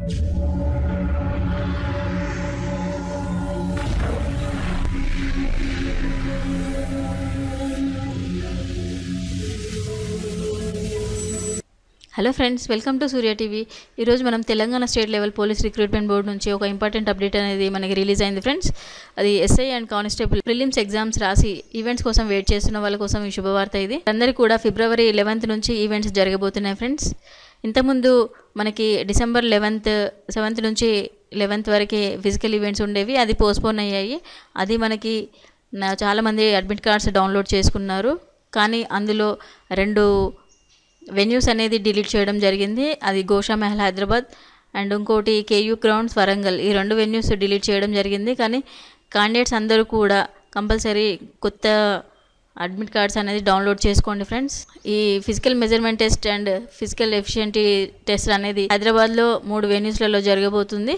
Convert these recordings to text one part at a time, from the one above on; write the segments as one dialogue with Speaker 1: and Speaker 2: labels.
Speaker 1: hello friends welcome to Surya TV ఈరోజు మనం Telangana state level police recruitment board నుంచి ఒక ఇంపార్టెంట్ అప్డేట్ అనేది మనకి రిలీజ్ అయింది ఫ్రెండ్స్ అది SI and constable prelims exams రాసి ఈవెంట్స్ కోసం వెయిట్ చేస్తున్న వాళ్ళ కోసం ఈ శుభవార్త ఇది అందరికీ కూడా ఫిబ్రవరి లెవెన్త్ నుంచి ఈవెంట్స్ జరగబోతున్నాయి ఫ్రెండ్స్ ఇంతకుముందు మనకి డిసెంబర్ లెవెన్త్ సెవెంత్ నుంచి లెవెన్త్ వరకే ఫిజికల్ ఈవెంట్స్ ఉండేవి అది పోస్ట్పోన్ అయ్యాయి అది మనకి నా- చాలామంది అడ్మిట్ కార్డ్స్ డౌన్లోడ్ చేసుకున్నారు కానీ అందులో రెండు వెన్యూస్ అనేది డిలీట్ చేయడం జరిగింది అది గోషా మహల్ హైదరాబాద్ అండ్ ఇంకోటి కేయూ గ్రౌండ్స్ వరంగల్ ఈ రెండు వెన్యూస్ డిలీట్ చేయడం జరిగింది కానీ క్యాండిడేట్స్ అందరూ కూడా కంపల్సరీ కొత్త అడ్మిట్ కార్డ్స్ అనేది డౌన్లోడ్ చేసుకోండి ఫ్రెండ్స్ ఈ physical measurement test and physical efficiency test అనేది హైదరాబాద్లో మూడు వెన్యూస్లలో జరగబోతుంది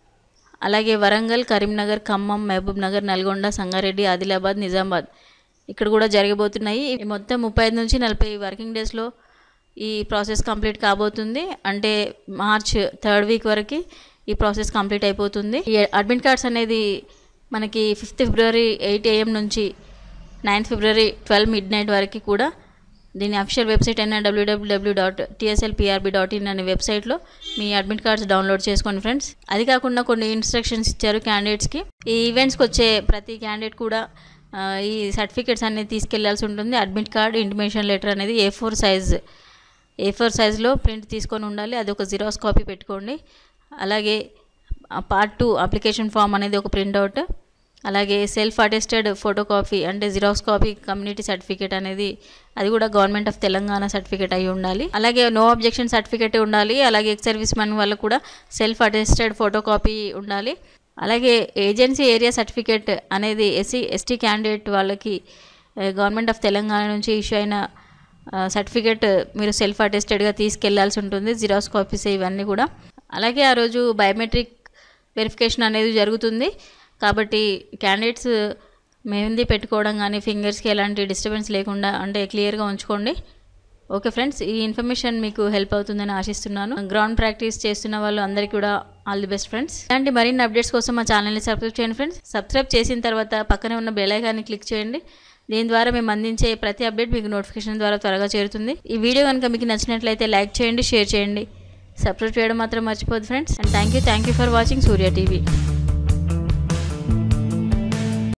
Speaker 1: అలాగే వరంగల్ కరీంనగర్ ఖమ్మం మహబూబ్ నగర్ నల్గొండ సంగారెడ్డి ఆదిలాబాద్ నిజామాబాద్ ఇక్కడ కూడా జరగబోతున్నాయి ఈ మొత్తం ముప్పై ఐదు నుంచి నలభై వర్కింగ్ డేస్లో ఈ ప్రాసెస్ కంప్లీట్ కాబోతుంది అంటే మార్చ్ థర్డ్ వీక్ వరకు ఈ ప్రాసెస్ కంప్లీట్ అయిపోతుంది ఈ అడ్మిట్ కార్డ్స్ అనేది మనకి ఫిఫ్త్ ఫిబ్రవరి ఎయిట్ ఏఎం నుంచి నైన్త్ ఫిబ్రవరి ట్వెల్వ్ మిడ్ నైట్ వరకు కూడా దీని అఫీషియల్ వెబ్సైట్ అయిన WWW dot TSL PRB dot in అనే వెబ్సైట్లో మీ అడ్మిట్ కార్డ్స్ డౌన్లోడ్ చేసుకోండి ఫ్రెండ్స్ అది కాకుండా కొన్ని ఇన్స్ట్రక్షన్స్ ఇచ్చారు క్యాండిడేట్స్కి ఈ ఈవెంట్స్కి వచ్చే ప్రతి క్యాండిడేట్ కూడా ఆ, ఈ సర్టిఫికేట్స్ అనేది తీసుకెళ్లాల్సి ఉంటుంది అడ్మిట్ కార్డ్ ఇంటిమేషన్ లెటర్ అనేది A four size A four సైజ్లో ప్రింట్ తీసుకొని ఉండాలి అది ఒక జిరాక్స్ కాపీ పెట్టుకోండి అలాగే పార్ట్ టూ అప్లికేషన్ ఫామ్ అనేది ఒక ప్రింట్అవుట్ అలాగే సెల్ఫ్ అటెస్టెడ్ ఫోటో కాపీ అంటే జిరాక్స్ కాపీ కమ్యూనిటీ సర్టిఫికేట్ అనేది అది కూడా గవర్నమెంట్ ఆఫ్ తెలంగాణ సర్టిఫికేట్ అయి ఉండాలి అలాగే నో అబ్జెక్షన్ సర్టిఫికేట్ ఉండాలి అలాగే ఎక్స్ సర్వీస్ మ్యాన్ వాళ్ళకు కూడా సెల్ఫ్ అటెస్టెడ్ ఫోటో కాపీ ఉండాలి అలాగే ఏజెన్సీ ఏరియా సర్టిఫికేట్ అనేది ఎస్సీ ఎస్టీ క్యాండిడేట్ వాళ్ళకి గవర్నమెంట్ ఆఫ్ తెలంగాణ నుంచి ఇష్యూ అయిన సర్టిఫికేట్ మీరు సెల్ఫ్ అటెస్టెడ్గా తీసుకెళ్లాల్సి ఉంటుంది జిరాక్స్ కాపీస్ ఇవన్నీ కూడా అలాగే ఆ రోజు బయోమెట్రిక్ వెరిఫికేషన్ అనేది జరుగుతుంది కాబట్టి క్యాండిడేట్స్ మెహందీ పెట్టుకోవడం కానీ ఫింగర్స్కి ఎలాంటి డిస్టర్బెన్స్ లేకుండా అంటే క్లియర్గా ఉంచుకోండి ఓకే ఫ్రెండ్స్ ఈ ఇన్ఫర్మేషన్ మీకు హెల్ప్ అవుతుందని ఆశిస్తున్నాను గ్రౌండ్ ప్రాక్టీస్ చేస్తున్న వాళ్ళు అందరికీ కూడా ఆల్ ది బెస్ట్ ఫ్రెండ్స్ ఇలాంటి మరిన్ని అప్డేట్స్ కోసం మా ఛానల్ని సబ్స్క్రైబ్ చేయండి ఫ్రెండ్స్ సబ్స్క్రైబ్ చేసిన తర్వాత పక్కనే ఉన్న బెల్ ఐకాన్ని క్లిక్ చేయండి దీని ద్వారా మేము అందించే ప్రతి అప్డేట్ మీకు నోటిఫికేషన్ ద్వారా త్వరగా చేరుతుంది ఈ వీడియో కనుక మీకు నచ్చినట్లయితే లైక్ చేయండి షేర్ చేయండి సబ్స్క్రైబ్ చేయడం మాత్రం మర్చిపోదు friends and thank you thank you for watching Surya TV